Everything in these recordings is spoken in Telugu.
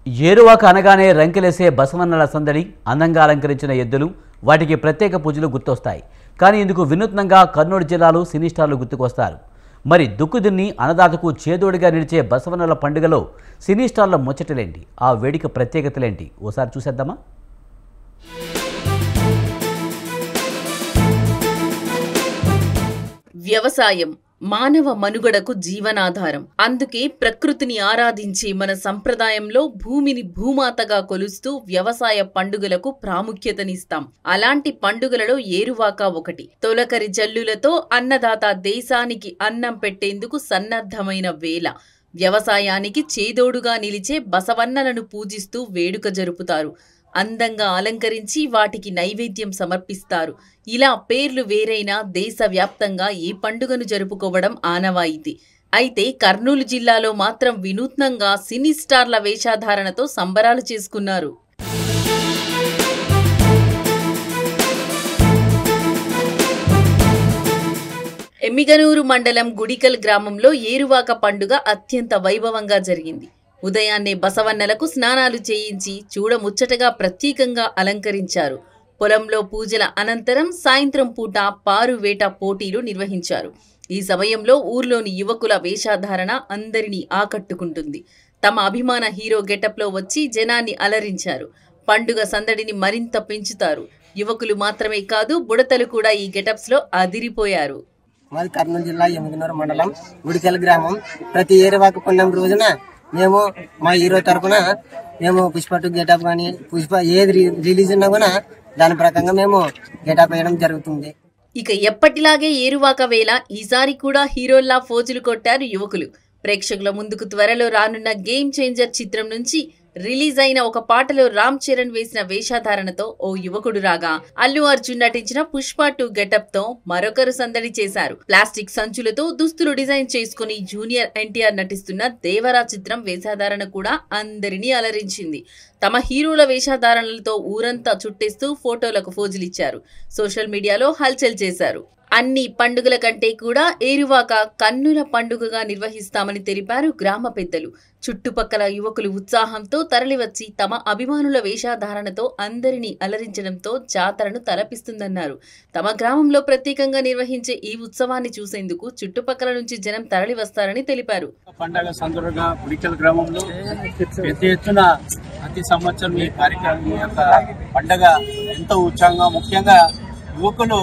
ఏరువాక అనగానే రంకెలేసే బసవన్నల సందడి అందంగా అలంకరించిన ఎద్దులు వాటికి ప్రత్యేక పూజలు గుర్తొస్తాయి కానీ ఇందుకు వినూత్నంగా కర్నూలు జిల్లాలో సినీ స్టార్లు గుర్తుకొస్తారు మరి దుక్కుదున్ని అన్నదాతకు చేదోడిగా నిలిచే బసవన్నల పండుగలో సినీ స్టార్ల ముచ్చటలేంటి ఆ వేడుక ప్రత్యేకతలేంటి ఓసారి చూసేద్దామా వ్యవసాయం మానవ మనుగడకు జీవనాధారం అందుకే ప్రకృతిని ఆరాధించి మన సంప్రదాయంలో భూమిని భూమాతగా కొలుస్తూ వ్యవసాయ పండుగలకు ప్రాముఖ్యతనిస్తాం అలాంటి పండుగలలో ఏరువాక ఒకటి తొలకరి జల్లులతో అన్నదాత దేశానికి అన్నం పెట్టేందుకు సన్నద్ధమైన వేళ వ్యవసాయానికి చేదోడుగా నిలిచే బసవన్నలను పూజిస్తూ వేడుక జరుపుతారు అందంగా అలంకరించి వాటికి నైవేద్యం సమర్పిస్తారు ఇలా పేర్లు వేరైనా దేశవ్యాప్తంగా ఈ పండుగను జరుపుకోవడం ఆనవాయితీ అయితే కర్నూలు జిల్లాలో మాత్రం వినూత్నంగా సినీ స్టార్ల వేషాధారణతో సంబరాలు చేసుకున్నారు ఎమ్మిగనూరు మండలం గుడికల్ గ్రామంలో ఏరువాక పండుగ అత్యంత వైభవంగా జరిగింది ఉదయాన్నే బసవన్నలకు స్నానాలు చేయించి చూడముచ్చటగా ప్రత్యేకంగా అలంకరించారు పొలంలో పూజల అనంతరం సాయంత్రం పూట పారు వేట పోటీలు నిర్వహించారు ఈ సమయంలో ఊర్లోని యువకుల వేషధారణ అందరినీ ఆకట్టుకుంటుంది తమ అభిమాన హీరో గెటప్లో వచ్చి జనాన్ని అలరించారు పండుగ సందడిని మరింత పెంచుతారు యువకులు మాత్రమే కాదు బుడతలు కూడా ఈ గెటప్స్లో అదిరిపోయారు మాది కర్నూలు జిల్లా ఎనిమిదిన్నర మండలం గుడికెల గ్రామం ప్రతి ఏరువాక పుణ్యం రోజున మేము మా హీరో తరపున మేము పుష్ప టూ గెటప్ కానీ పుష్ప ఏది రి- రిలీజ్ ఉన్నా కూడా దాని ప్రకారంగా మేము గెటప్ వేయడం జరుగుతుంది ఇక ఎప్పటిలాగే ఏరువాక వేళ ఈసారి కూడా హీరోల్లా ఫోజులు కొట్టారు యువకులు ప్రేక్షకుల ముందుకు త్వరలో రానున్న గేమ్ చేంజర్ చిత్రం నుంచి రిలీజ్ అయిన ఒక పాటలో రామ్ చరణ్ వేసిన వేషధారణతో ఓ యువకుడు రాగా అల్లు అర్జున్ నటించిన పుష్ప టూ గెటప్ తో మరొకరు సందడి చేశారు ప్లాస్టిక్ సంచులతో దుస్తులు డిజైన్ చేసుకుని జూనియర్ ఎన్టీఆర్ నటిస్తున్న దేవరా చిత్రం వేషధారణ కూడా అందరినీ అలరించింది తమ హీరోల వేషధారణలతో ఊరంతా చుట్టేస్తూ ఫోటోలకు ఫోజులిచ్చారు సోషల్ మీడియాలో హల్చల్ చేశారు అన్ని పండుగల కంటే కూడా ఏరువాక కన్నుల పండుగగా నిర్వహిస్తామని తెలిపారు గ్రామ పెద్దలు చుట్టుపక్కల యువకులు ఉత్సాహంతో తరలివచ్చి తమ అభిమానుల వేషధారణతో అందరినీ అలరించడంతో జాతరను తలపిస్తుందన్నారు తమ గ్రామంలో ప్రత్యేకంగా నిర్వహించే ఈ ఉత్సవాన్ని చూసేందుకు చుట్టుపక్కల నుంచి జనం తరలి వస్తారని తెలిపారు పండగ సందర్భంగా గుడికల్ గ్రామంలో పెద్ద ఎత్తున ప్రతి సంవత్సరం ఈ కార్యక్రమం ఈ యొక్క పండగ ఎంతో ఉత్సాహంగా ముఖ్యంగా యువకులు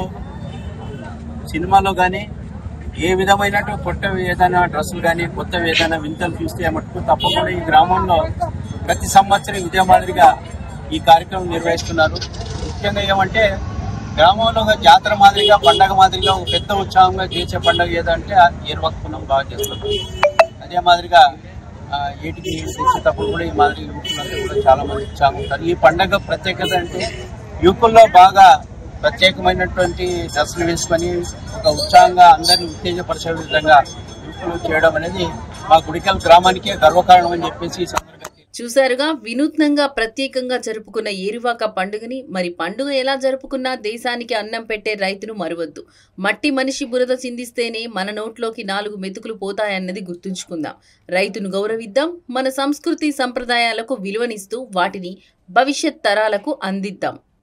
సినిమాలో కానీ ఏ విధమైన కొత్త ఏదైనా డ్రెస్సులు కానీ కొత్త ఏదైనా వింతలు చూస్తే మటుకు తప్పకుండా ఈ గ్రామంలో ప్రతి సంవత్సరం ఇదే మాదిరిగా ఈ కార్యక్రమం నిర్వహిస్తున్నారు ముఖ్యంగా ఏమంటే గ్రామంలో ఒక జాతర మాదిరిగా పండగ మాదిరిగా ఒక పెద్ద ఉత్సాహంగా చేసే పండగ ఏదంటే ఏర్వక్కునం బాగా చేస్తారు అదే మాదిరిగా ఆ, ఏటికి తెచ్చేటప్పుడు కూడా ఈ మాదిరి యువకులంతా కూడా చాలా మంది ఉత్సాహం ఉంటారు ఈ పండగ ప్రత్యేకత అంటే యువకుల్లో బాగా ప్రత్యేకమైనటువంటి డ్రెస్సులు వేసుకొని ఒక ఉత్సాహంగా అందరిని ఉత్తేజపరిచే విధంగా యువకులు చేయడం అనేది మా గుడికల్ గ్రామానికే గర్వకారణం అని చెప్పేసి ఈ సందర్భంగా చూశారుగా వినూత్నంగా ప్రత్యేకంగా జరుపుకున్న ఏరువాక పండుగని మరి పండుగ ఎలా జరుపుకున్నా దేశానికి అన్నం పెట్టే రైతును మరవద్దు మట్టి మనిషి బురద చిందిస్తేనే మన నోట్లోకి నాలుగు మెతుకులు పోతాయన్నది గుర్తుంచుకుందాం రైతును గౌరవిద్దాం మన సంస్కృతి సంప్రదాయాలకు విలువనిస్తూ వాటిని భవిష్యత్ తరాలకు అందిద్దాం